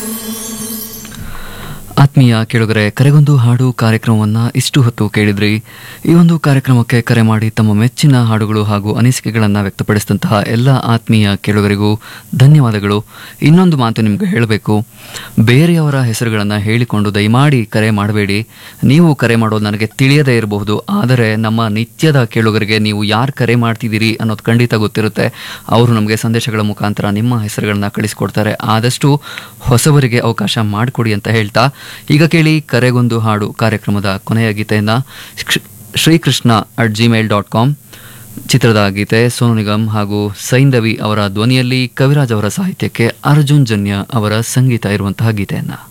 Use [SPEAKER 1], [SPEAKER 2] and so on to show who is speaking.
[SPEAKER 1] ಆತ್ಮೀಯ ಕೇಳುಗರೆ ಕರೆಗೊಂದು ಹಾಡು ಕಾರ್ಯಕ್ರಮವನ್ನ ಇಷ್ಟು ಹೊತ್ತು ಕೇಳಿದ್ರಿ ಈ ಒಂದು ಕಾರ್ಯಕ್ರಮಕ್ಕೆ ಕರೆ ಮಾಡಿ ತಮ್ಮ ಮೆಚ್ಚಿನ ಹಾಡುಗಳು ಹಾಗೂ ಅನಿಸಿಕೆಗಳನ್ನು ವ್ಯಕ್ತಪಡಿಸಿದಂತಹ ಎಲ್ಲ ಆತ್ಮೀಯ ಕೇಳುಗರಿಗೂ ಧನ್ಯವಾದಗಳು ಇನ್ನೊಂದು ಮಾತು ನಿಮಗೆ ಹೇಳಬೇಕು ಬೇರೆಯವರ ಹೆಸರುಗಳನ್ನು ಹೇಳಿಕೊಂಡು ದಯಮಾಡಿ ಕರೆ ಮಾಡಬೇಡಿ ನೀವು ಕರೆ ಮಾಡೋದು ನನಗೆ ತಿಳಿಯದೇ ಇರಬಹುದು ಆದರೆ ನಮ್ಮ ನಿತ್ಯದ ಕೇಳುಗರಿಗೆ ನೀವು ಯಾರು ಕರೆ ಮಾಡ್ತಿದ್ದೀರಿ ಅನ್ನೋದು ಖಂಡಿತ ಗೊತ್ತಿರುತ್ತೆ ಅವರು ನಮಗೆ ಸಂದೇಶಗಳ ಮುಖಾಂತರ ನಿಮ್ಮ ಹೆಸರುಗಳನ್ನ ಕಳಿಸ್ಕೊಡ್ತಾರೆ ಆದಷ್ಟು ಹೊಸಬರಿಗೆ ಅವಕಾಶ ಮಾಡಿಕೊಡಿ ಅಂತ ಹೇಳ್ತಾ ಈಗ ಕೇಳಿ ಕರೆಗೊಂದು ಹಾಡು ಕಾರ್ಯಕ್ರಮದ ಕೊನೆಯ ಗೀತೆಯನ್ನು Srikrishna at Gmail dot com ಚಿತ್ರದ ಗೀತೆ ಸೋನು ನಿಗಮ್ ಹಾಗೂ ಸೈಂದವಿ ಅವರ ಧ್ವನಿಯಲ್ಲಿ ಕವಿರಾಜ್ ಅವರ ಸಾಹಿತ್ಯಕ್ಕೆ ಅರ್ಜುನ್ ಜನ್ಯ ಅವರ ಸಂಗೀತ ಇರುವಂತಹ ಗೀತೆಯನ್ನು